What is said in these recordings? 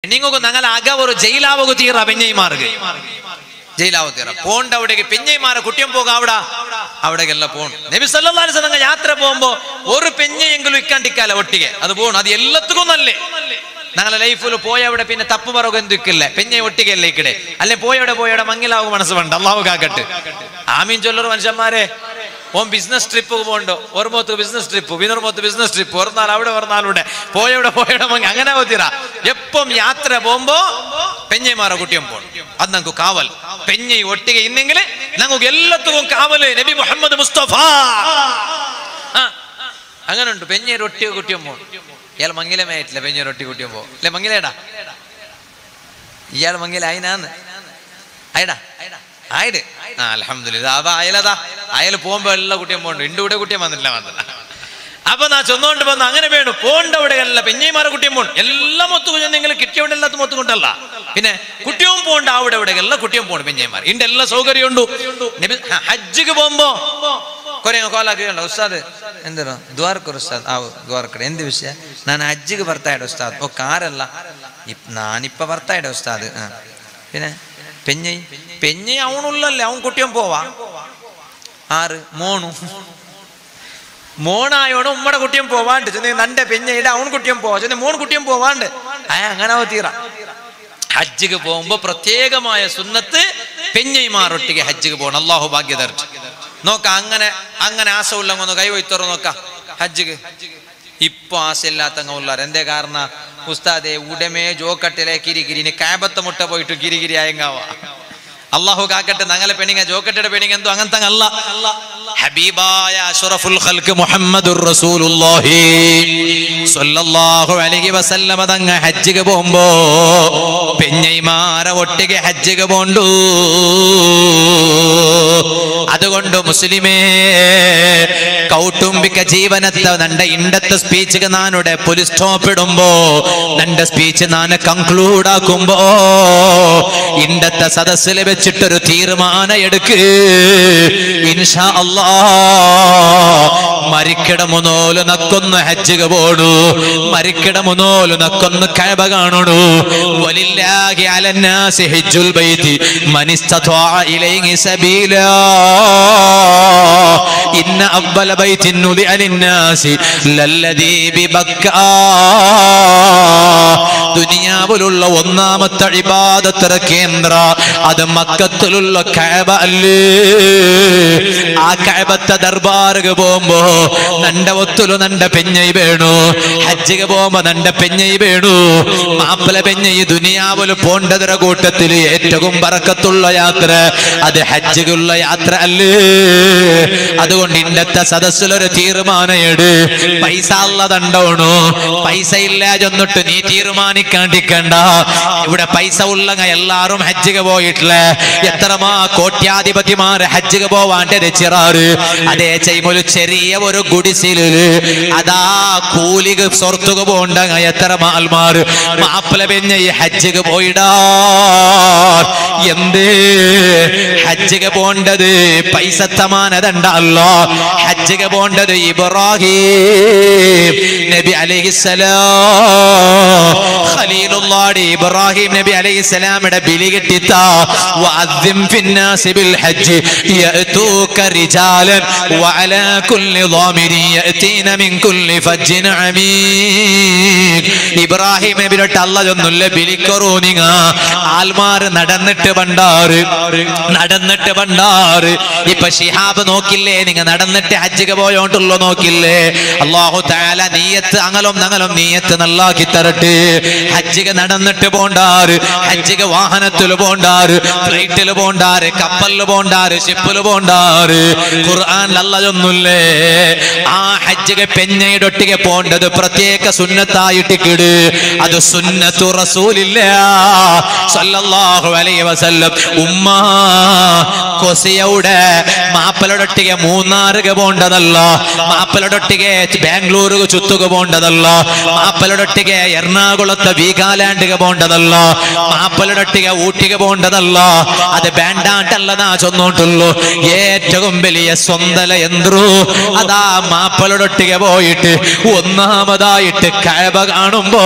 നിങ്ങൾക്ക് ഞങ്ങൾ അക ഒരു ജയിലാവുക തീറ പെഞ്ഞൈമാർക്ക് ജയിലാവ് തീറ പോണ്ട അവിടേക്ക് പെഞ്ഞൈമാരെ കുട്ടിയം പോക അവിടെ അവിടേക്കല്ല പോണു നബി സല്ലല്ലാഹു അലൈഹി വസല്ലം യാത്ര പോകുമ്പോ ഒരു പെഞ്ഞെങ്കിലും ഇക്കാണ്ടിക്കാല ഒട്ടിಗೆ അത് പോണു അത് എല്ലാത്തുക്കും നല്ലേ ഞങ്ങളെ ലൈഫിൽ പോയവിടെ പിന്നെ തപ്പ് പറക എന്തിക്കില്ല പെഞ്ഞെ ഒട്ടികല്ലേ ഇക്കടെ അല്ലെ പോയവിടെ പോയവിടെ മങ്ങിലാവുക മനസ്സ് വേണ്ട അള്ളാഹു കാക്കട്ട് ആമീൻ ചൊല്ലറ് മനുഷ്യന്മാരെ ഓൻ ബിസിനസ് ട്രിപ്പ് പോകണ്ടോ ഒരു മൊത്ത് ബിസിനസ് ട്രിപ്പ് വിനൊരു മൊത്ത് ബിസിനസ് ട്രിപ്പ് ഒരു നാൾ അവിടെ ഒരു നാളുടെ പോയവിടെ പോയവിടെ മങ്ങി അങ്ങനെ പോത്തിറ എപ്പം യാത്ര പോകുമ്പോ പെഞ്ഞൈമാരെ കുട്ടിയും പോകണം അത് നമുക്ക് കാവൽ പെഞ്ഞൈ ഒട്ടിക ഇന്നെങ്കിൽ ഞങ്ങൾക്ക് എല്ലാത്തും കാവല് നബി മുഹമ്മദ് മുസ്തഫ ആ, അങ്ങനെ ഉണ്ട് പെഞ്ഞ റൊട്ടി കുട്ടിയും പോകണം ഇയാൾ മംഗലമായിട്ടില്ല പെഞ്ഞ റൊട്ടി കുട്ടിയും പോകും അല്ലെ മംഗലേടാ ഇയാൾ മംഗല അയിനാന്ന് അയടാ ആയിട് ആ അലഹമില്ല അപ്പൊ അയലതാ അയൽ പോകുമ്പോ എല്ലാ കുട്ടിയും പോകണ്ട ഇണ്ട് കൂടെ കുട്ടിയും വന്നില്ല വന്നില്ല അപ്പൊ നാ ചൊന്നോണ്ട് വന്നു അങ്ങനെ വേണം പോണ്ട അവിടെ അല്ല പെഞ്ഞൈമാരെ കുട്ടിയും പോകണം എല്ലാം ഒത്തു നിങ്ങൾ കിട്ടിയവിടെ എല്ലാത്തും ഒത്തു കൊണ്ടല്ല പിന്നെ കുട്ടിയും പോകണ്ട അവിടെ ഇവിടെ എല്ലാ കുട്ടിയും പോകണം പെഞ്ഞൈമാർ ഇണ്ട് എല്ലാ സൗകര്യം ഉണ്ട് നബി- ഹ- ഹജ്ജിക്ക് പോകുമ്പോ ಕೊನೆ ಕಾಲ್ ಆಗಿರಲ್ಲ ಉಸ್ತಾದ್ ಎಂದರು ದ್ವಾರಕರು ಉಸ್ತಾದ್ ಆ ದ್ವಾರಕರು ಎಂದ ವಿಷಯ ನಾನು ಅಜ್ಜಿಗೆ ಬರ್ತಾ ಇದ್ದೆ ಉಸ್ತಾದ್ ಓ ಕಾರಲ್ಲ ಇಪ್ ನಾನಿಪ್ಪ ಬರ್ತಾ ಇದ್ದೆ ಉಸ್ತಾದ್ ಹ. പിന്നെ പെഞ്ഞൈ പെഞ്ഞൈ അവനുള്ളല്ലേ അവൻ കുട്ടിയും പോവാ ആറ് മോണു മോണായോണ്ട് ഉമ്മടെ കുട്ടിയും പോവാണ്ട് ചെന്ന് നന്റെ പെഞ്ഞയുടെ അവൻ കുട്ടിയും പോവാ ചെന്ന് മോൺ കുട്ടിയും പോവാണ്ട് അയ അങ്ങനെ ആവും തീറ ഹജ്ജിക്ക് പോകുമ്പോ പ്രത്യേകമായ സുന്നത്ത് പെഞ്ഞൈമാറൊട്ടിಗೆ ഹജ്ജിക്ക് പോകണം അള്ളാഹു ഭാഗ്യ തരട്ടെ നോക്ക അങ്ങനെ അങ്ങനെ ആശ ഉള്ളങ്ങൊന്ന് കൈവയ്ത്തോറ നോക്ക ഹജ്ജിക്ക് ഇപ്പൊ ആശയില്ലാത്തങ്ങ ഉള്ളാർ എന്തേ കാരണ ഉസ്താദെ ഉടമേ ജോക്കട്ടിലെ കിരികിരി ഇനി കാബത്ത് മുട്ട പോയിട്ട് കിരികിരി ആയങ്കാവാ അള്ളാഹു കാക്കട്ടെ ഞങ്ങളെ പെണ്ണിങ്ങ ജോക്കട്ടയുടെ പെണ്ണിങ്ങ എന്തോ അങ്ങനത്തെ അല്ല ഹബീബായ അഷ്റഫുൽ ഖൽക്ക് മുഹമ്മദുർ റസൂലുള്ളാഹി സ്വല്ലല്ലാഹു അലൈഹി വസല്ലമ തങ്ങ ഹജ്ജിക്ക് പോകുമ്പോ പെഞ്ഞൈമാര ഒട്ടിಗೆ ഹജ്ജിക്ക് പോണ്ടു അതുകൊണ്ട് മുസ്ലിമേ കൗട്ടുംബിക ജീവനത്തെ നന്റെ ഇണ്ടത്തെ സ്പീച്ച് നാനുടെ പോലീസ് സ്റ്റോപ്പ് ഇടുമ്പോ നന്റെ സ്പീച്ച് നാന് കൺക്ലൂഡ് ആക്കുമ്പോ ഇണ്ടത്തെ സദസ്സിൽ വെച്ചിട്ടൊരു തീരുമാനം എടുക്ക് ഇൻഷാ അല്ലാ മരിക്കട മുനോല് നക്കൊന്ന് ഹജ്ജിക പോണു മരിക്കട മുനോല് നക്കൊന്ന് കഴബ കാണണു വലില്ലാഹി അലന്നാസി ഹജ്ജുൽ ബൈതി മനിസ്തത്വാ ഇലൈഹി സബീലാ ഇന്ന അവ്വല ബൈത്തിൻ നുദിഅ ലിന്നാസി ലല്ലദീ ബിബക്കാ ദുനിയാവിലുള്ള ഒന്നാമത്തെ ഇബാദത്തര കേന്ദ്ര അത് മക്കത്തിലുള്ള കഅബ അല്ലേ ആ കഅബത്തെ ദർബാറുക പോകുമ്പോ നന്റെ ഒത്തുലു നന്റെ പെഞ്ഞൈ വേണു ഹജ്ജിക പോകുമ്പോ നന്റെ പെഞ്ഞൈ വേണു മാപ്പിള പെഞ്ഞൈ ദുനിയാവില് പോണ്ടതിര കൂട്ടത്തില് ഏറ്റവും പറക്കത്തുള്ള യാത്ര അത് ഹജ്ജിലുള്ള യാത്ര അല്ലേ അതുകൊണ്ട് ഇന്നത്തെ സദസ്സിലൊരു തീരുമാനം എട് പൈസ ഉള്ളതുണ്ടോണു പൈസ ഇല്ല ചെന്നിട്ട് നീ തീരുമാനിക്കാണ്ടിക്കണ്ട ഇവിടെ പൈസ ഉള്ള എല്ലാരും ഹജ്ജിക പോയിട്ടില്ല എത്രമാ കോട്യാധിപതിമാര് ഹജ്ജിക പോവാണ്ട് രചിറാറ് അതേ ചെയ്യുമ്പോൾ ചെറിയ ഒരു ഗുഡിസില് അതാ കൂലിക്ക് സ്വർത്തുക പോണ്ട എത്ര മാൽമാർ മാപ്പിള പെഞ്ഞ ഈ ഹജ്ജിക പോയിടാ എന്തേ ഹജ്ജിക പോണ്ടത് പൈസ തമാനതണ്ടല്ലോ ഹജ്ജിക പോണ്ടത് ഇബ്രാഹിം നബി അലൈഹിസ്സലാം ഖലീലുള്ളാഹി ഇബ്രാഹിം നബി അലൈഹിസ്സലാമിന്റെ ബിലി കിട്ടിത്ത വഅദ്ദിം ഫിന്നാസി ബിൽ ഹജ്ജ് യഅതൂക റിജാലൻ വഅലാ കുല്ലി ളാമിരി യഅതീന മിൻ കുല്ലി ഫജ്ജിൻ അമീൻ ഇബ്രാഹിം നബിയുടെ അല്ല ചൊന്നുല്ല ബിലിക്കറൂ നിങ്ങ ആൽമാർ നടന്നിട്ട് പണ്ടാറ് നടന്നിട്ട് പണ്ടാറ് ഇപ്പൊ ഷിഹാബ് നോക്കില്ലേ നിങ്ങ നടന്നിട്ട് ഹജ്ജിക്ക് പോയോണ്ടുള്ളോ നോക്കില്ലേ അള്ളാഹു താല നീയത്ത് അങ്ങലും നങ്ങലും നീയത്ത് നല്ലാക്കി തരട്ടെ ഹജ്ജിക്ക് നടന്നിട്ട് പോണ്ടാറ് ഹജ്ജിക്ക് വാഹനത്തിൽ പോണ്ടാറ് ഫ്ലൈറ്റിൽ പോണ്ടാറ് കപ്പലിൽ പോണ്ടാറ് ഷിപ്പിൽ പോണ്ടാറ് ഖുർആൻ അല്ലതൊന്നുമില്ലേ ആ ഹജ്ജിക്ക് പെഞ്ഞയുടെ പോണ്ടത് പ്രത്യേക സുന്നത്തായിട്ട് കിട് അത് സുന്നത്തു റസൂലില്ല സല്ലല്ലാഹു അലൈഹി വസല്ലം ഉമ്മ കൊസിയയുടെ മാപ്പലൊടൊട്ടിಗೆ മൂന്നാറുക പോണ്ടതല്ല മാപ്പലൊടൊട്ടിಗೆ ബാംഗ്ലൂരുക ചുത്തുക പോണ്ടതല്ല മാപ്പലൊടൊട്ടിಗೆ എറണാകുളത്തെ വീഗാലാൻഡുക പോണ്ടതല്ല മാപ്പലൊടൊട്ടിಗೆ ഊട്ടിക പോണ്ടതല്ല അത് വേണ്ടാണ്ടല്ല നാ ചൊന്നോട്ടുള്ളൂ ഏറ്റവും വലിയ വലിയ സ്വന്തല എന്തു അതാ മാപ്പളൊടൊട്ടിക പോയിട്ട് ഒന്നാമതായിട്ട് കഴബ കാണുമ്പോ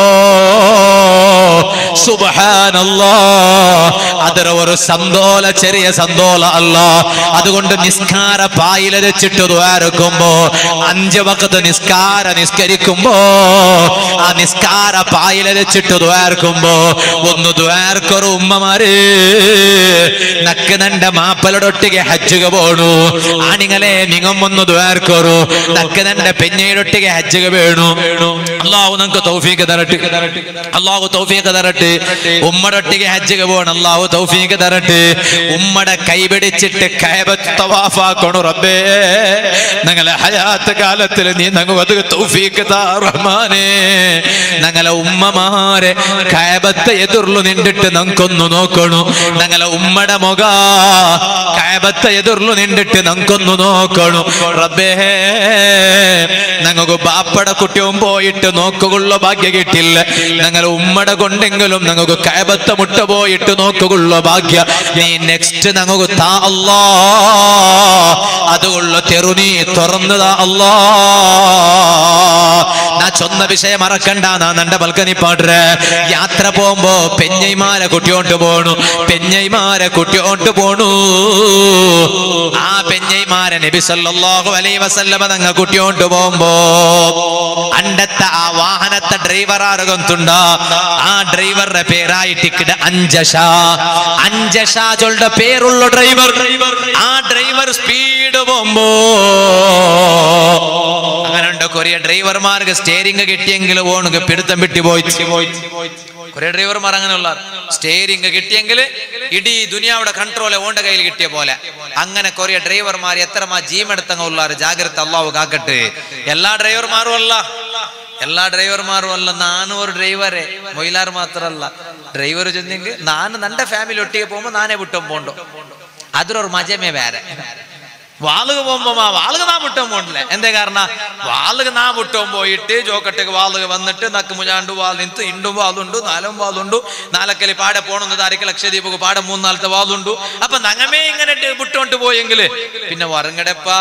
സുബഹാനല്ലോ ಅದರ ഒരു സന്തോല ചെറിയ സന്തോല അല്ല അതുകൊണ്ട് നിസ്കാര പായില വെച്ചിട്ട് ദ്വാരക്കുമ്പോ അഞ്ച് വക്കത്ത് നിസ്കാര നിസ്കരിക്കുമ്പോ ആ നിസ്കാര പായില വെച്ചിട്ട് ദ്വാരക്കുമ്പോ ഒന്ന് ദ്വാർക്കൊരു ഉമ്മമാര് നക്ക് നണ്ട മാപ്പലടൊട്ടിಗೆ ഹജ്ജുക പോണു ആണിങ്ങളെ നിങ്ങമൊന്ന് ദ്വാർക്കൊരു നക്ക് നണ്ട പെഞ്ഞയിലൊട്ടിಗೆ ഹജ്ജുക വേണു അള്ളാഹു നമുക്ക് തൗഫീക്ക് തരട്ടെ അള്ളാഹു തൗഫീക്ക് തരട്ടെ ഉമ്മടൊട്ടിಗೆ ഹജ്ജുക പോകണം അള്ളാഹു തൗഫീക്ക് തരട്ടെ ഉമ്മടെ കൈപിടിച്ചിട്ട് കയബത്ത് തവാഫാക്കണു റബ്ബേ ഞങ്ങളെ ഹയാത്ത് കാലത്തിൽ നീ ഞങ്ങൾ അത് തൗഫീക്ക് താ റഹ്മാനേ ഞങ്ങളെ ഉമ്മമാരെ കയബത്തെ എതിർലു നിണ്ടിട്ട് നമുക്കൊന്നു നോക്കണു ഞങ്ങളെ ഉമ്മടെ മുഖ കയബത്തെ എതിർലു നിണ്ടിട്ട് നമുക്കൊന്നു നോക്കണു റബ്ബേ ഞങ്ങൾക്ക് ബാപ്പടെ കുട്ടിയും പോയിട്ട് നോക്കുകൊള്ള ഭാഗ്യ കിട്ടില്ല ഞങ്ങൾ ഉമ്മടെ കൊണ്ടെങ്കിലും ഞങ്ങൾക്ക് കയബത്തെ മുട്ട പോയിട്ട് നോക്കുകൊള്ള ഭാഗ്യ നീ നെക്സ്റ്റ് ഞങ്ങൾക്ക് താ അല്ലാ അതുകൊള്ള തെറുനീ തുറന്നതാ അല്ലാ നാ ചൊന്ന വിഷയം മറക്കണ്ട നാ നന്റെ ബൽക്കനി പാട്ടെ യാത്ര പോകുമ്പോ പെഞ്ഞൈമാരെ കുട്ടിയോണ്ട് പോണു പെഞ്ഞൈമാരെ കുട്ടിയോണ്ട് പോണു ആ പെഞ്ഞൈമാരെ നബി സല്ലല്ലാഹു അലൈഹി വസല്ലമ തങ്ങ കുട്ടിയോണ്ട് പോകുമ്പോ അണ്ടത്തെ ആ വാഹനത്തെ ഡ്രൈവർ ആറുകൊണ്ടുണ്ട ആ ഡ്രൈവറുടെ പേരായിട്ടിക്കിട അഞ്ചഷ അഞ്ചഷ ചൊല്ലുടെ പേരുള്ള ഡ്രൈവർ ആ ഡ്രൈവർ സ്പീഡ് പോകുമ്പോ അങ്ങനെ ഉണ്ട് കൊറിയ ഡ്രൈവർമാർക്ക് സ്റ്റേരിംഗ് കിട്ടിയെങ്കിൽ ഓണുക പിടുത്തം വിട്ടി പോയി കുറെ ഡ്രൈവർമാർ അങ്ങനെയുള്ള സ്റ്റേരിംഗ് കിട്ടിയെങ്കിൽ ഇടീ ദുനിയാവിടെ കൺട്രോൾ ഓണ്ട കയ്യിൽ കിട്ടിയ പോലെ അങ്ങനെ കുറെ ഡ്രൈവർമാർ എത്രമാ ജീമെടുത്തങ്ങ ഉള്ളാറ് ജാഗ്രത അള്ളാഹു കാക്കട്ടെ എല്ലാ ഡ്രൈവർമാരും അല്ല എല്ലാ ഡ്രൈവർമാരും അല്ല നാനും ഒരു ഡ്രൈവറെ മൊയിലാർ മാത്രല്ല ഡ്രൈവർ ചെന്നെങ്കിൽ നാന് നന്റെ ഫാമിലി ഒട്ടിಗೆ പോകുമ്പോ നാനേ വിട്ടും പോണ്ടോ അതൊരു മജമേ വേറെ വാളുക പോകുമ്പോ ആ വാളുക നാ വിട്ടോ പോണ്ടില്ല എന്തേ കാരണം വാളുക നാ വിട്ടോ പോയിട്ട് ജോക്കട്ടക്ക് വാളുക വന്നിട്ട് നക്ക് മുജാണ്ട് വാൾ നിಂತು ഇണ്ടും വാളുണ്ട് നാലും വാളുണ്ട് നാലക്കലി പാടെ പോണെന്ന് താരിക്ക് ലക്ഷദ്വീപ് പാടെ മൂന്നാലത്തെ വാളുണ്ട് അപ്പൊ നങ്ങമേ ഇങ്ങനെ വിട്ടോണ്ട് പോയെങ്കിൽ പിന്നെ വറങ്ങടപ്പാ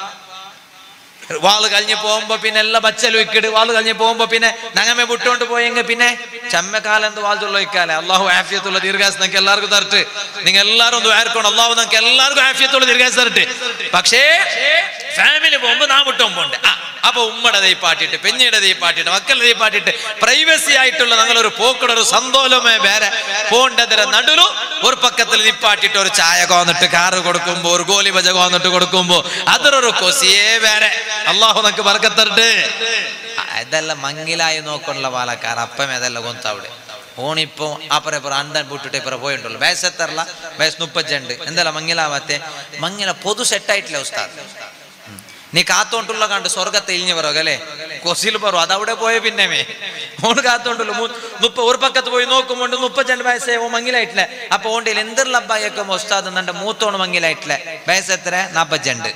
വാള് കഴിഞ്ഞ് പോകുമ്പോ പിന്നെ എല്ലാ ബച്ചലും ഇക്കിട് വാള് കഴിഞ്ഞ് പോകുമ്പോ പിന്നെ നങ്ങമെ വിട്ടോണ്ട് പോയെങ്കിൽ പിന്നെ ചമ്മക്കാലെന്ത് വാൾത്തുള്ള ഇക്കാലെ അള്ളാഹു ആഫിയത്തുള്ള ദീർഘാസ് നിങ്ങൾക്ക് എല്ലാവർക്കും തരട്ട് നിങ്ങൾ എല്ലാവരും ഒന്ന് ആർക്കണം അള്ളാഹു നിങ്ങൾക്ക് എല്ലാവർക്കും ആഫിയത്തുള്ള ദീർഘാസ് തരട്ട് പക്ഷേ ഫാമിലി പോകുമ്പോ നാ വിട്ടോൻ പോണ്ട് ആ അപ്പൊ ഉമ്മയുടെ ദൈ പാട്ടിട്ട് പെഞ്ഞയുടെ ദൈ പാട്ടിട്ട് മക്കളുടെ ദൈ പാട്ടിട്ട് പ്രൈവസി ആയിട്ടുള്ള ഞങ്ങളൊരു പോക്കട ഒരു സന്തോലമേ വേറെ പോണ്ടതിര നടുലു ഒരു പക്കത്തിൽ നിപ്പാട്ടിട്ട് ഒരു ചായ കോന്നിട്ട് കാറ് കൊടുക്കുമ്പോ ഒരു ഗോലി ഭജ കോന്നിട്ട് കൊടുക്കുമ്പോ അതൊരു കൊസിയേ വേറെ അള്ളാഹു നമുക്ക് പറക്കത്തരട്ട് ഇതെല്ലാം മങ്ങിലായി നോക്കാനുള്ള പാലക്കാർ അപ്പം ഇതെല്ലാം കൊന്തവിടെ ഓണിപ്പോ അപ്പുറം ഇപ്പുറം അണ്ടൻ ಬಿಟ್ಟಿട്ട് ഇപ്പുറം പോയിട്ടുള്ളൂ വയസ്സ് എത്രല്ല വയസ്സ് മുപ്പത്തഞ്ചുണ്ട് എന്തെല്ലാം മങ്ങിലാവാത്തെ മങ്ങില പൊതു സെറ്റായിട്ടില്ല ഉസ്താദ് നീ കാത്തോണ്ടുള്ള കണ്ട് സ്വർഗത്തെ ഇഴിഞ്ഞു പറകല്ലേ കൊസിൽ പറു അതവിടെ പോയ പിന്നെമേ ഓണ് കാത്തോണ്ടുള്ളൂ മുപ്പ ഒരു പക്കത്ത് പോയി നോക്കുമ്പോൾ മുപ്പത്തിരണ്ട് വയസ്സേ ഓ മങ്ങിലായിട്ടില്ല അപ്പൊ ഓണ്ടിൽ എന്തെല്ലാം അബ്ബായൊക്കെ ഉസ്താദ് എന്നെ മൂത്തോണ് മങ്ങിലായിട്ടില്ല വയസ്സ് എത്ര നാപ്പത്തിരണ്ട്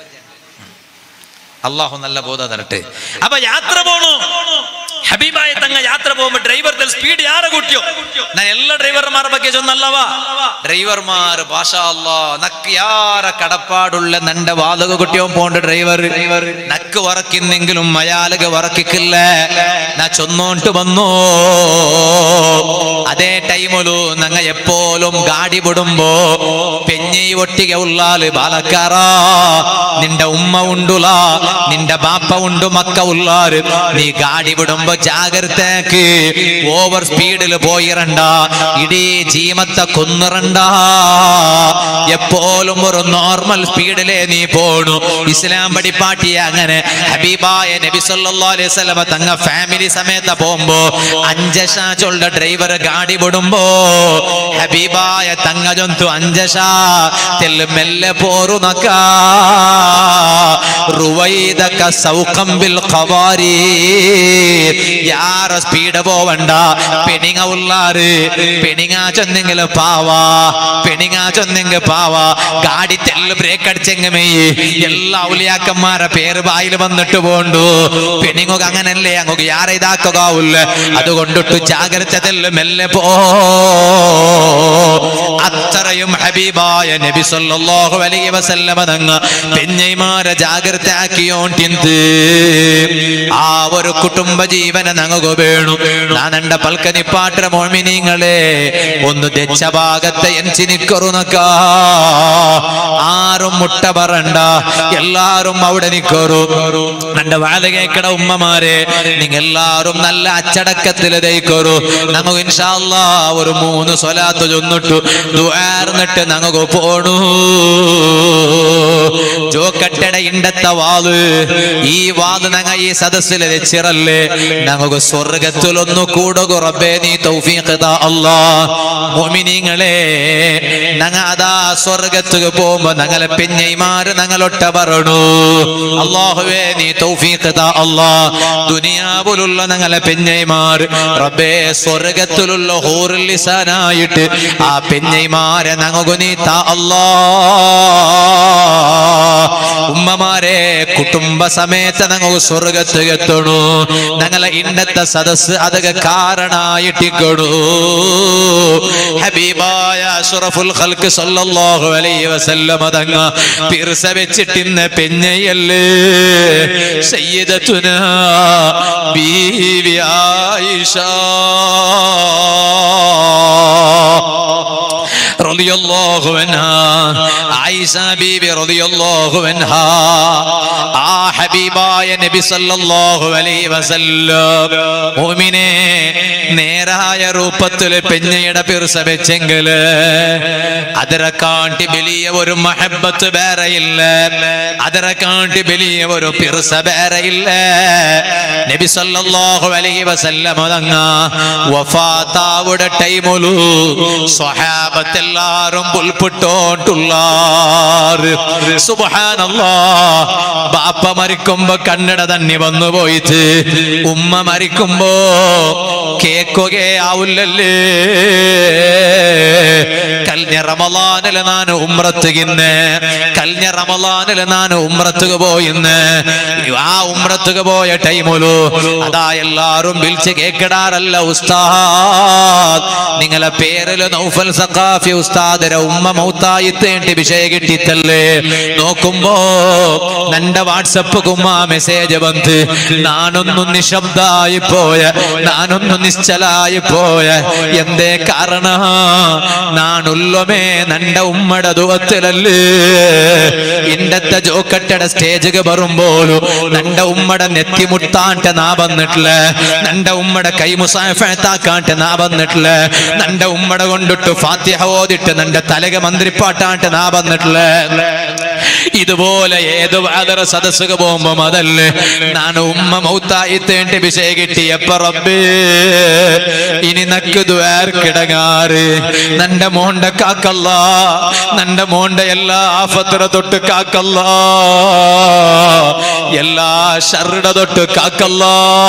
അള്ളാഹു നല്ല ബോധ തരട്ടെ അപ്പൊ യാത്ര പോണു ഹബീബായ തങ്ങ യാത്ര പോകുമ്പോ ഡ്രൈവർ സ്പീഡ് ಯಾರ കൂട്ടിയോ ഞാൻ എല്ലാ ഡ്രൈവർമാರ ಬಗ್ಗೆ ചൊന്നല്ലവാ ഡ്രൈവർമാർ ഭാഷാ അല്ലാ നക്ക് യാര കടപ്പാടുള്ള നന്റെ വാതക കുട്ടിയോ പോണ്ട് ഡ്രൈവർ നക്ക് വറക്കിന്നെങ്കിലും അയാളുക വറക്കിക്കില്ല നാ ചൊന്നോണ്ട് വന്നു അതേ ടൈമിലു നങ്ങ എപ്പോലും ഗാടി വിടുമ്പോ പെഞ്ഞി ഒട്ടിಗೆ ഉള്ളാല് ബാലക്കാറ നിന്റെ ഉമ്മ ഉണ്ടുല നിന്റെ ബാപ്പ ഉണ്ട് മക്ക ഉള്ളാര് നീ ഗാടി വിടുമ്പോ ജാഗ്രതക്ക് ഓവർ സ്പീഡിൽ പോയിരണ്ട ഇടീ ജീമത്തെ കൊന്നിറണ്ട എപ്പോഴും ഒരു നോർമൽ സ്പീഡിലേ നീ പോണു ഇസ്ലാം പടിപ്പാട്ടിയ അങ്ങനെ ഹബീബായ നബി സല്ലല്ലാഹു അലൈഹി വസല്ലമ തങ്ങ ഫാമിലി സമേത പോകുമ്പോ അഞ്ചശ ചൊല്ല ഡ്രൈവർ ഗാടി വിടുമ്പോ ഹബീബായ തങ്ങ ജന്തു അഞ്ചശ തെല്ല് മെല്ലെ പോരു നക്ക റുവൈദക സൗഖം ബിൽ ഖവാരി യാര സ്പീഡ് പോവണ്ട പെണിങ്ങ ഉള്ളാറ് പെണിങ്ങ ചൊന്നെങ്കിൽ പാവാ പെണിങ്ങ ചൊന്നെങ്കിൽ പാവാ ഗാടി കല്ല് ബ്രേക്ക് അടിച്ചെങ്ങമേ എല്ലാ ഔലിയാക്കന്മാരെ പേര് വായിൽ വന്നിട്ട് പോണ്ടു പെണ്ണുങ്ങൾക്ക് അങ്ങനല്ലേ അങ്ങോട്ട് യാരെ ഇതാക്കുകയില്ല അതുകൊണ്ടിട്ട് ജാഗ്രതയിൽ മെല്ലെ പോ അത്രയും ഹബീബായ നബി സല്ലല്ലാഹു അലൈഹി വസല്ലമ തങ്ങ പെഞ്ഞൈമാരെ ജാഗ്രത ആക്കിയോണ്ടിന്ത് ആ ഒരു കുടുംബ ജീവന നങ്ങു വേണു നാനണ്ട പൽക്കനി പാട്ര മോമിനിങ്ങളെ ഒന്ന് ദച്ച ഭാഗത്തെ എൻചി നിക്കറുനക്ക ആരും മുട്ട പറണ്ട എല്ലാരും അവിടെ നിക്കറു നണ്ട വാല കേക്കട ഉമ്മമാരെ നിങ്ങൾ എല്ലാരും നല്ല അച്ചടക്കത്തിൽ ദയിക്കറു നമുക്ക് ഇൻഷാല്ലാ ഒരു മൂന്ന് സ്വലാത്ത് ചൊന്നിട്ടു ദുആർന്നിട്ട് ഞങ്ങൾക്ക് പോണു ജോക്കട്ടട ഇണ്ടത്തെ വാത് ഈ വാത് ഞങ്ങ ഈ സദസ്സിൽ വെച്ചിറല്ലേ ഞങ്ങൾക്ക് സ്വർഗത്തിലൊന്നു കൂടുക റബ്ബേ നീ തൗഫീഖ് താ അല്ലാ മുഅ്മിനീങ്ങളെ ഞങ്ങ അതാ സ്വർഗത്തുക പോകുമ്പോ ഞങ്ങളെ പെഞ്ഞൈമാര് ഞങ്ങളൊട്ട പറണു അള്ളാഹുവേ നീ തൗഫീഖ് താ അല്ലാ ദുനിയാവിലുള്ള ഞങ്ങളെ പെഞ്ഞൈമാർ റബ്ബേ സ്വർഗത്തിലുള്ള ഹൂറുൽ ലിസാനായിട്ട് ആ പെഞ്ഞൈമാരെ ഞങ്ങൾക്ക് നീ താ അല്ലാ ഉമ്മമാരെ കുടുംബ സമേത ഞങ്ങൾ സ്വർഗത്ത് എത്തണു ഞങ്ങളെ ഇന്നത്തെ സദസ് അതൊക്കെ കാരണായിട്ടിക്കണു ഹബീബായ അഷ്റഫുൽ ഖൽക്ക് സല്ലല്ലാഹു അലൈഹി വസല്ലമ തങ്ങ പിർസ വെച്ചിട്ടിന്ന് പെഞ്ഞയല്ലേ സയ്യിദത്തുന ബീവി ആയിഷ റളിയല്ലാഹു അൻഹാ ആയിഷ ബീബി റളിയല്ലാഹു അൻഹാ ആ ഹബീബായ നബി സല്ലല്ലാഹു അലൈഹി വസല്ലം മുഅ്മിനെ നേരായ രൂപത്തിൽ പെഞ്ഞയുടെ പിർസ വെച്ചെങ്കില് അതിനെ കാട്ടി വലിയ ഒരു മഹബത്ത് വേറെയില്ല അതിനെ കാട്ടി വലിയ ഒരു പിർസ വേറെയില്ല നബി സല്ലല്ലാഹു അലൈഹി വസല്ലം തങ്ങ വഫാത്താവുടെ ടൈമുലു സ്വഹാബത്തെല്ലാരും പുൽപിട്ടോണ്ടുള്ള സുബ്ഹാനല്ലാ ബാപ്പ മരിക്കുമ്പോ കണ്ണട തന്നെ വന്നു പോയിട്ട് ഉമ്മ മരിക്കുമ്പോ കേക്കുകയാവില്ലല്ലേ കൽഞ്ഞ റമലാനില് ഞാൻ ഉമ്രത്തുകിന്ന് കൽഞ്ഞ റമലാനില് ഞാൻ ഉമ്രത്തുക പോയിന്ന് ആ ഉമ്രത്തുക പോയ ടൈമുലു അതാ എല്ലാരും വിളിച്ച് കേക്കിടാറല്ല ഉസ്താദ് നിങ്ങളെ പേരില് നൗഫൽ സഖാഫി ഉസ്താദിന്റെ ഉമ്മ മൗത്തായിത്തേണ്ടി വിഷയ കിട്ടിത്തല്ലേ നോക്കുമ്പോ നന്റെ വാട്സപ്പ് കുമ്മ മെസ്സേജ് വന്ന് നാനൊന്നു നിശബ്ദായി പോയ നാനൊന്നു നിശ്ചലായി പോയ എന്തേ കാരണ നാനുള്ളമേ നന്റെ ഉമ്മയുടെ ദുവത്തിലല്ലേ ഇണ്ടത്തെ ജോക്കട്ടയുടെ സ്റ്റേജ് വരുമ്പോലും നന്റെ ഉമ്മയുടെ നെത്തിമുട്ടാണ്ട് നാ വന്നിട്ടില്ല നന്റെ ഉമ്മയുടെ കൈ മുസാഫത്താക്കാണ്ട് നാ വന്നിട്ടില്ല നന്റെ ഉമ്മയുടെ കൊണ്ടിട്ട് ഫാത്തിഹ ഓതിട്ട് നന്റെ തലക മന്ത്രിപ്പാട്ടാണ്ട് നാ വന്നിട്ടില്ല ഇതുപോലെ ഏത് വാദര സദസ്സുക പോകുമ്പോ അതല്ലേ ഞാൻ ഉമ്മ മൗത്തായിത്തേണ്ടി വിഷയ കിട്ടിയപ്പ റബ്ബേ ഇനി നക്ക് ദ്വാർക്കിടങ്ങാറ് നന്റെ മോണ്ട കാക്കല്ല നന്റെ മോണ്ട എല്ലാ ആഫത്തിറ തൊട്ട് കാക്കല്ല എല്ലാ ഷർഡ തൊട്ട് കാക്കല്ല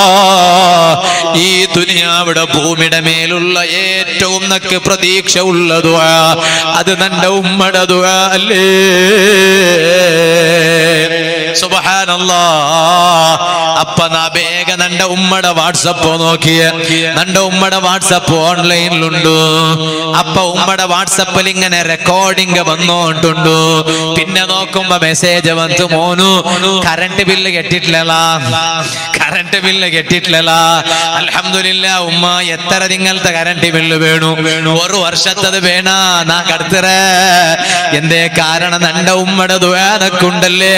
ഈ ദുനിയാവിടെ ഭൂമിയുടെ മേലുള്ള ഏറ്റവും നക്ക് പ്രതീക്ഷ ഉള്ളതു അത് നന്റെ ഉമ്മയുടെ ദുആ അല്ലേ സുബഹാനല്ലാ അപ്പ നാ വേഗ നന്റെ ഉമ്മയുടെ വാട്സപ്പ് നോക്കിയ നന്റെ ഉമ്മയുടെ വാട്സപ്പ് ഓൺലൈനിലുണ്ട് അപ്പ ഉമ്മയുടെ വാട്സപ്പിൽ ഇങ്ങനെ റെക്കോർഡിംഗ് വന്നോണ്ടുണ്ട് പിന്നെ നോക്കുമ്പോ മെസ്സേജ് വന്നു മോനു കറണ്ട് ബില്ല് കെട്ടിട്ടില്ല കറണ്ട് ബില്ല് കെട്ടിട്ടില്ല അൽഹംദുലില്ല ഉമ്മ എത്ര നിങ്ങളത്തെ കറണ്ട് ബില്ല് വേണു ഒരു വർഷത്തത് വേണ നാ കടുത്തറ എന്തേ കാരണം നന്റെ ഉമ്മയുടെ ദുവാനക്കുണ്ടല്ലേ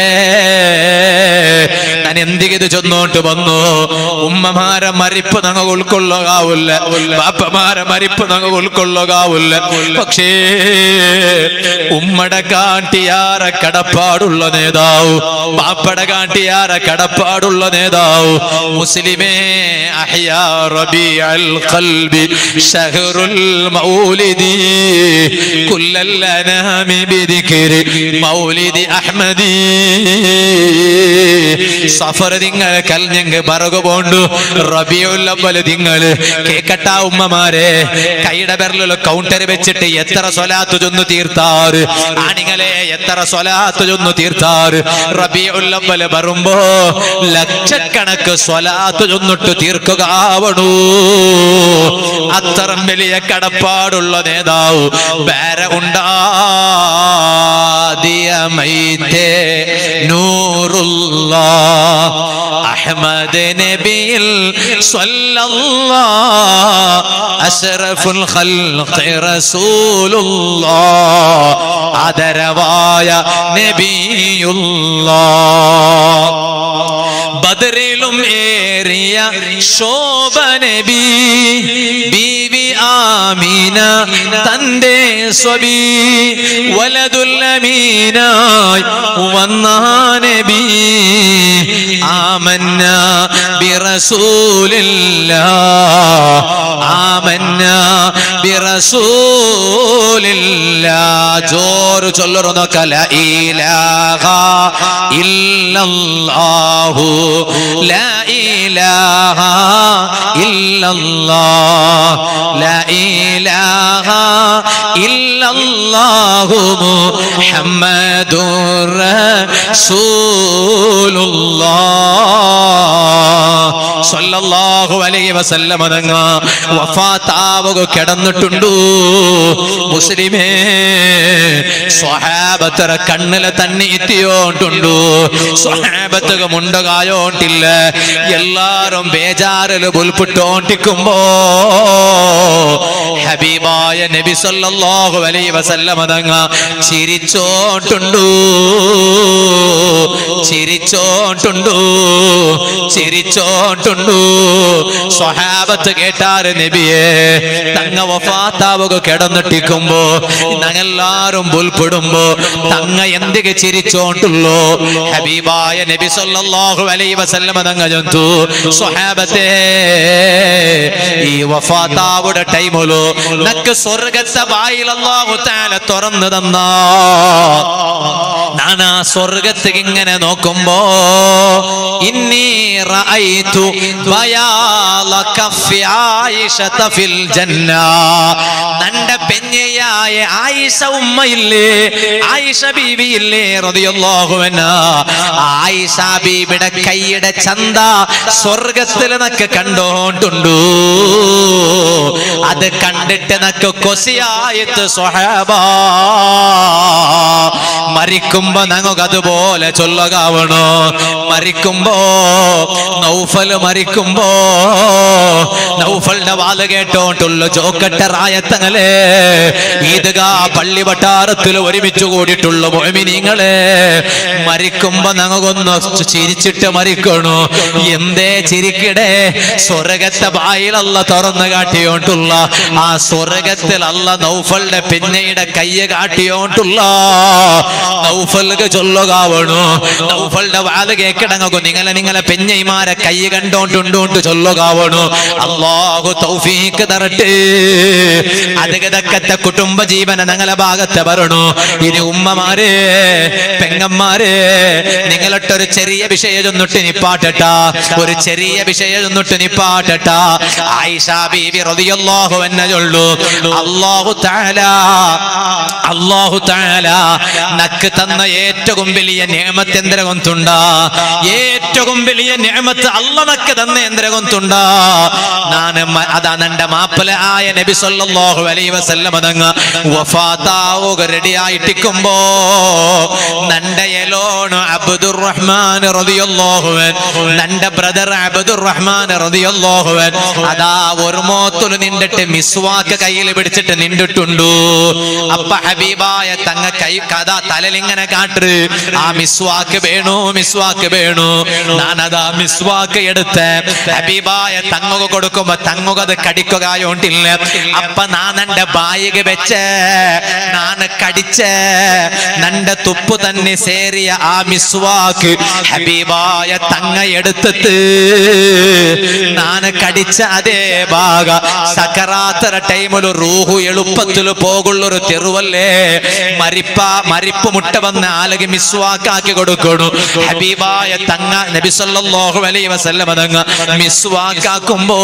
ഞാൻ എന്തിത് ചൊന്നോട്ട് വന്നു ഉമ്മമാരെ മരിപ്പ് ഞങ്ങൾ ഉൾക്കൊള്ളുകാവില്ല ബാപ്പമാരെ മരിപ്പ് ഞങ്ങൾ ഉൾക്കൊള്ളുകാവില്ല പക്ഷേ ഉമ്മടെ കാട്ടിയാറെ കടപ്പാടുള്ള നേതാവ് ബാപ്പടെ കാട്ടിയാറെ കടപ്പാടുള്ള നേതാവ് മുസ്ലിമേ അഹ്യാ റബീഅൽ ഖൽബി ഷഹറുൽ മൗലിദി കുല്ലൽ അനാമി ബിദിക്രി മൗലിദി അഹ്മദി സഫർ നിങ്ങൾ കൽഞ്ഞെങ്ക് ബറകു പോണ്ടു റബിയുല്ലവൽ നിങ്ങൾ കേക്കട്ട ഉമ്മമാരെ കൈയുടെ ബെരലിൽ കൗണ്ടർ വെച്ചിട്ട് എത്ര സ്വലാത്ത് ചൊന്നു തീർത്താറ് ആണിങ്ങളെ എത്ര സ്വലാത്ത് ചൊന്നു തീർത്താറ് റബിയുല്ലവൽ വരുമ്പോ ലക്ഷക്കണക്ക് സ്വലാത്ത് ചൊന്നിട്ട് തീർക്കുക ആവണു അത്തരം വലിയ കടപ്പാടുള്ള നേതാവ് വേറെ ഉണ്ടാദിയമൈത്തേ നൂറുള്ള അഹമ്മദ് നബിയിൽ സ്വല്ലല്ലാ അഷ്റഫുൽ ഖൽഖി റസൂലുള്ളാ ആദരവായ നബിയുള്ളാ ബദറിലും ഏറിയ ശോഭ നബി ബീവി ആമീന തന്റെ സ്വബി വലതുല്ലമീനായി വന്ന നബി ആമന്ന ബിറസൂലില്ല ആമന്ന ബിറസൂലില്ല ജോറ് ചൊല്ലറുന്ന കല ഇലാഹ ഇല്ലല്ലാഹു ലാ ഇലാഹ ഇല്ലല്ലാഹ് ലാ ഇലാഹ ഇല്ലല്ലാഹു മുഹമ്മദുർ റസൂലുള്ളാഹ് സ്വല്ലല്ലാഹു അലൈഹി വസല്ലമ തങ്ങ വഫാത്താവുക കിടന്നിട്ടുണ്ടു മുസ്ലിമേ സ്വഹാബത്തര കണ്ണിലെ തന്നെ എത്തിയോണ്ടുണ്ടു സ്വഹാബത്തുക മുണ്ടകായോണ്ടില്ല എല്ലാരും ബേജാറിൽ ഉൾപ്പെട്ടോണ്ടിക്കുമ്പോ ഹബീബായ നബി സല്ലല്ലാഹു അലൈഹി വസല്ലമ തങ്ങ ചിരിച്ചോണ്ടുണ്ടു ചിരിച്ചോണ്ടുണ്ടു ചിരിച്ചോണ്ടുണ്ടു സ്വഹാബത്ത് കേട്ടാറ് നബിയെ തങ്ങ വഫാത്താവുക കിടന്നിട്ടിക്കുമ്പോ ഞങ്ങളെല്ലാരും ഉൾപ്പെടുമ്പോ തങ്ങ എന്തിಗೆ ചിരിച്ചോണ്ടുള്ളൂ ഹബീബായ നബി സല്ലല്ലാഹു അലൈഹി വസല്ലമ തങ്ങ ജന്തു സ്വഹാബത്തെ ഈ വഫാത്താവുടെ ടൈമിലോ നക്ക് സ്വർഗത്തെ വായിൽ അല്ലാഹു തആല തുറന്നു തന്നാ ഞാൻ ആ സ്വർഗത്തേക്ക് ഇങ്ങനെ നോക്കുമ്പോ ഇന്നി റഅയ്തു ബയാല കഫി ആയിഷത ഫിൽ ജന്ന നന്റെ പെഞ്ഞയായ ആയിഷ ഉമ്മയില്ലേ ആയിഷ ബീവി ഇല്ലേ റളിയല്ലാഹു അൻഹ ആയിഷ ബീബിയുടെ കൈയുടെ ചന്ത സ്വർഗത്തിൽ നക്ക് കണ്ടോണ്ടുണ്ടു അത് കണ്ടിട്ട് നക്ക് കൊസിയായിട്ട് സ്വഹാബ മരിക്കുമ്പോ ഞങ്ങൾക്ക് അതുപോലെ ചൊല്ലുകാവണോ മരിക്കുമ്പോ നൗഫൽ മരിക്കുമ്പോ നൗഫലിന്റെ വാല് കേട്ടോണ്ടുള്ള ജോക്കട്ട റായത്തങ്ങളെ ഈദ്ഗാ പള്ളി വട്ടാരത്തിൽ ഒരുമിച്ച് കൂടിയിട്ടുള്ള മോമിനിങ്ങളെ മരിക്കുമ്പോ ഞങ്ങൾക്കൊന്ന് ചിരിച്ചിട്ട് മരിക്കണു എന്തേ ചിരിക്കടേ സ്വർഗത്തെ വായിലല്ല തുറന്നു കാട്ടിയോണ്ടുള്ള ആ സ്വർഗത്തിൽ അല്ല നൗഫലിന്റെ പിന്നയുടെ കയ്യ് കാട്ടിയോണ്ടുള്ള നൗഫൽക്ക് ചൊല്ലുകാവണു നൗഫലിന്റെ വാല് കേക്കിടങ്ങു നിങ്ങളെ നിങ്ങളെ പെഞ്ഞൈമാരെ കൈ കണ്ടോണ്ടുണ്ടോണ്ട് ചൊല്ലുകാവണു അള്ളാഹു തൗഫീക്ക് തരട്ടെ അതകതക്കത്തെ കുടുംബ ജീവന ഞങ്ങളെ ഭാഗത്ത് വരണു ഇനി ഉമ്മമാരെ പെങ്ങന്മാരെ നിങ്ങളിട്ടൊരു ചെറിയ വിഷയം ചൊന്നിട്ട് നിപ്പാട്ടട്ട ഒരു ചെറിയ വിഷയം ചൊന്നിട്ട് നിപ്പാട്ടട്ട ആയിഷ ബീവി റളിയല്ലാഹു അൻഹ ചൊല്ലു അല്ലാഹു തആല അല്ലാഹു തആല നക്ക് തന്ന ഏറ്റവും വലിയ നിയമത്ത് എന്തിരകൊന്തുണ്ട ഏറ്റവും വലിയ നിയമത്ത് അല്ല നക്ക് തന്ന എന്തിരകൊന്തുണ്ട ನಾನು ಅದ ನಂಡ ಮಾಪಲ ಆಯ ನಬಿ ಸಲ್ಲಲ್ಲಾಹು ಅಲೈಹಿ ವಸಲ್ಲಮ ದಂಗ ವಫಾತಾവുക ರೆಡಿ ആയിട്ടിക്കുമ്പോ നണ്ട എലോണ് അബ്ദുർ റഹ്മാൻ റളിയല്ലാഹു അൻ നണ്ട ബ്രദർ അബ്ദുർ റഹ്മാൻ റളിയല്ലാഹു അൻ അതാ ഒരു മോത്തുൽ നിന്നിട്ട് മിസ്വാക്ക് കയ്യിൽ പിടിച്ചിട്ട് നിന്നിട്ടുണ്ടു അപ്പ ഹബീബായ തങ്ങ കൈ കഥ തലലിങ്ങനെ കാട്ട് ആ മിസ്വാക്ക് വേണു മിസ്വാക്ക് വേണു ഞാനതാ മിസ്വാക്ക് എടുത്ത് ഹബീബായ തങ്ങുക കൊടുക്കുമ്പോ തങ്ങുക അത് കടിക്കുകയോണ്ടില്ല അപ്പ നാൻ എന്റെ ബായിക വെച്ച ನಾನು ಕಡಿಚ ನಂಡ ತುಪ್ಪು ತನ್ನಿ ಸೇರಿಯ ಆ ಮಿಸ್ವಾಕ್ ഹബീബായ തങ്ങ എടുത്തിട്ട് ನಾನು കടിച്ച അതേ ഭാഗ സക്കറാത്തര ടൈമില് റൂഹു എളുപ്പത്തില് പോകുള്ളൊരു തെരുവല്ലേ മരിപ്പ മരിപ്പ് മുട്ട വന്ന് ആലകി മിസ്വാക്കാക്കി കൊടുക്കണു ഹബീബായ തങ്ങ നബി സല്ലല്ലാഹു അലൈഹി വസല്ലം തങ്ങ മിസ്വാക്കാക്കുമ്പോ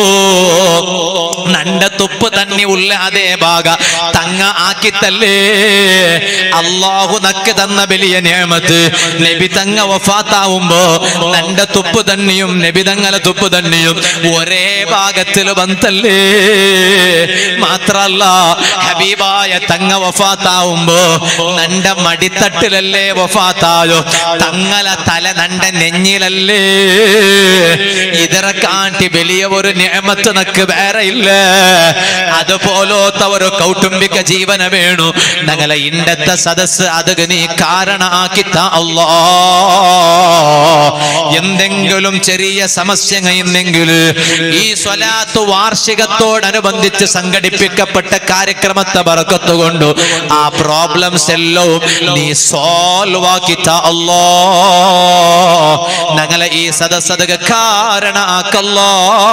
നണ്ട തുപ്പ് തന്നെ ഉള്ള അതേ ഭാഗ തങ്ങ ആക്കിത്തല്ലേ അള്ളാഹു നക്ക് തന്ന വലിയ നിയമത്ത് നബി തങ്ങ വഫാത്താവുമ്പോ നണ്ട തുപ്പ് തന്നെയും നബി തങ്ങളെ തുപ്പ് തന്നെയും ഒരേ ഭാഗത്തിൽ വന്നല്ലേ മാത്രല്ല ഹബീബായ തങ്ങ വഫാത്താവുമ്പോ നണ്ട മടിത്തട്ടിലല്ലേ വഫാത്തായോ തങ്ങളെ തല നണ്ട നെഞ്ഞിലല്ലേ ഇതര കാട്ടി വലിയ ഒരു നിയമത്ത് നക്ക് വേറെ ഇല്ല അതുപോലത്തെ ഒരു കൗട്ടുംബിക ജീവന വേണു ഞങ്ങളെ ഇണ്ടത്തെ സദസ് അത് നീ കാരണാക്കിത്ത അല്ലാ എന്തെങ്കിലും ചെറിയ സമസ്യ ഇന്നെങ്കിൽ ഈ സ്വലാത്ത് വാർഷികത്തോടനുബന്ധിച്ച് സംഘടിപ്പിക്കപ്പെട്ട കാര്യക്രമത്തെ ബറക്കത്തുകൊണ്ട് ആ പ്രോബ്ലംസ് എല്ലാം നീ സോൾവ് ആക്കിത്ത അല്ലോ ഞങ്ങളെ ഈ സദസ്സതക കാരണാക്കല്ലോ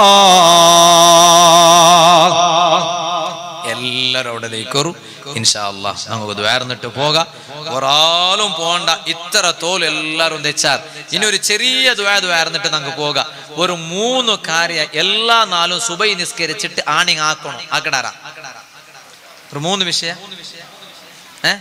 എല്ലാരും അവിടെ ലേക്കറും ഇൻഷാ അല്ലാ നമുക്ക് ദ്വാരന്നിട്ട് പോകാം ഒരാളും പോണ്ട ഇത്ര തോൽ എല്ലാരും തെച്ചാൽ ഇനി ഒരു ചെറിയ ദ്വാ ദ്വാരന്നിട്ട് നമുക്ക് പോകാം ഒരു മൂന്ന് കാര്യ എല്ലാ നാളും സുബൈ നിസ്കരിച്ചിട്ട് ആണിങ് ആക്കണം ആക്കടാറ ഒരു മൂന്ന് വിഷയ ഏ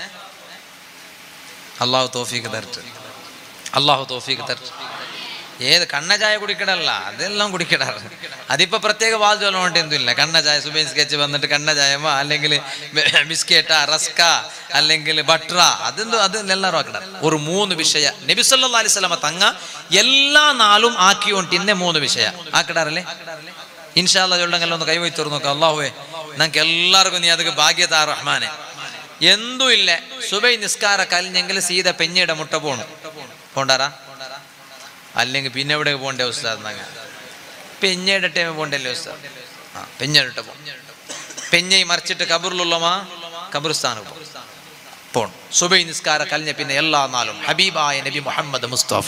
അള്ളാഹു തോഫീക്ക് തരട്ടെ അള്ളാഹു തോഫീക്ക് തരട്ടെ ഏത് കണ്ണ ചായ കുടിക്കടല്ല അതെല്ലാം കുടിക്കടാറ് അതിപ്പോ പ്രത്യേക വാചകം കൊണ്ട് എന്തില്ല കണ്ണ ചായ സുബൈൻ സ്കെച്ച് വന്നിട്ട് കണ്ണ ചായമോ അല്ലെങ്കിൽ ബിസ്ക്കറ്റാ റസ്ക അല്ലെങ്കിൽ ബട്ര അതെന്തോ അത് എല്ലാവരും ആക്കട ഒരു മൂന്ന് വിഷയ നബി സല്ലല്ലാഹു അലൈഹി വസല്ലമ തങ്ങ എല്ലാ നാളും ആക്കിയോണ്ടിന്നെ മൂന്ന് വിഷയ ആക്കടാറല്ലേ ഇൻഷാല്ല ചൊല്ലെങ്കിലും ഒന്ന് കൈവൈ തുറന്നു നോക്കാം അള്ളാഹുവേ നമുക്ക് എല്ലാവർക്കും നീ അതൊക്കെ ഭാഗ്യതാ റഹ്മാനെ എന്തും ഇല്ല സുബൈ നിസ്കാര കലിഞ്ഞെങ്കിൽ സീത പെഞ്ഞയുടെ മുട്ട പോണു പോണ്ടാറാ അല്ലെങ്കിൽ പിന്നെ എവിടെ പോകണ്ടേ ഉസ്താദ് എന്നങ്ങ പെഞ്ഞയുടെ ടൈം പോകണ്ടല്ലേ ഉസ്താദ് ആ പെഞ്ഞയുടെ പോകും പെഞ്ഞൈ മറിച്ചിട്ട് കബറിലുള്ളമാ കബറിസ്ഥാനം പോകും പോണം സുബൈ നിസ്കാര കലിഞ്ഞ പിന്നെ എല്ലാ നാളും ഹബീബായ നബി മുഹമ്മദ് മുസ്തഫ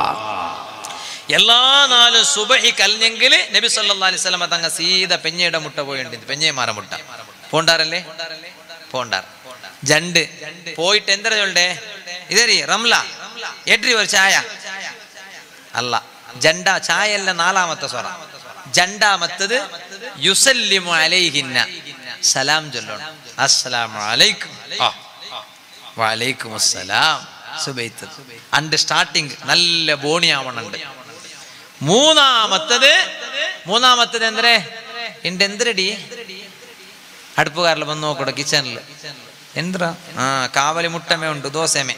എല്ലാ നാളും സുബഹി കലിഞ്ഞെങ്കിൽ നബി സല്ലല്ലാഹു അലൈഹി വസല്ലം തങ്ങ സീത പെഞ്ഞയുടെ മുട്ട പോയിട്ടുണ്ട് പെഞ്ഞയമാര മുട്ട പോണ്ടാറല്ലേ പോണ്ടാർ ജണ്ട് പോയിട്ട് എന്തര ചൊല്ലേ ഇതറി റംല എട്രി ഒരു ചായ അല്ല ജണ്ട ചായല്ല നാലാമത്തെ സ്വറ ജണ്ടാമത്തത് യുസല്ലിമു അലൈഹിന്ന സലാം ചൊല്ലണം അസ്സലാമു അലൈക്കും ആ വലൈക്കും അസ്സലാം സുബൈത്ത് അണ്ട് സ്റ്റാർട്ടിങ് നല്ല ബോണിയാവണുണ്ട് മൂന്നാമത്തത് മൂന്നാമത്തത് എന്തരേ ഇണ്ട് എന്തരടി അടുപ്പുകാരിൽ വന്ന് നോക്കട കിച്ചണില് എന്താ ആ കാവലി മുട്ടമേ ഉണ്ട് ദോശമേ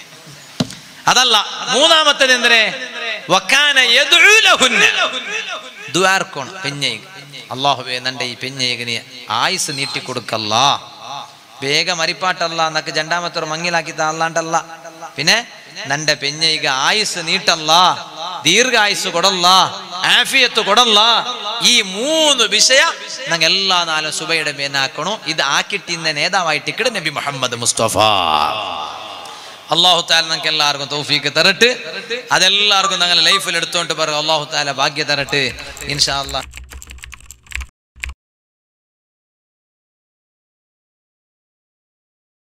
അതല്ല മൂന്നാമത്തത് എന്തരേ വക്കാന യദ്ഉ ലഹുന്ന ദുആർക്കണം പെഞ്ഞയ്ക്ക് അള്ളാഹുവേ നന്റെ ഈ പെഞ്ഞയ്ക്ക് നീ ആയുസ് നീട്ടിക്കൊടുക്കല്ല വേഗം അരിപ്പാട്ടല്ല എന്നൊക്കെ രണ്ടാമത്തെ മങ്ങിലാക്കി താള്ളാണ്ടല്ല പിന്നെ നന്റെ പെഞ്ഞയ്ക്ക് ആയുസ് നീട്ടല്ല ദീർഘായുസ് കൊടല്ല ആഫിയത്ത് കൊടല്ല ഈ മൂന്ന് വിഷയ ഞങ്ങൾ എല്ലാ നാളും സുബയുടെ മേനാക്കണു ഇത് ആക്കിട്ടിന്ന നേതാവായിട്ട് ഇക്കട് നബി മുഹമ്മദ് മുസ്തഫ അള്ളാഹു താല നമുക്ക് എല്ലാവർക്കും തൗഫീക്ക് തരട്ട് അതെല്ലാവർക്കും ഞങ്ങളുടെ ലൈഫിൽ എടുത്തോണ്ട് പറയും അള്ളാഹു താല ഭാഗ്യ തരട്ട് ഇൻഷാ അല്ലാ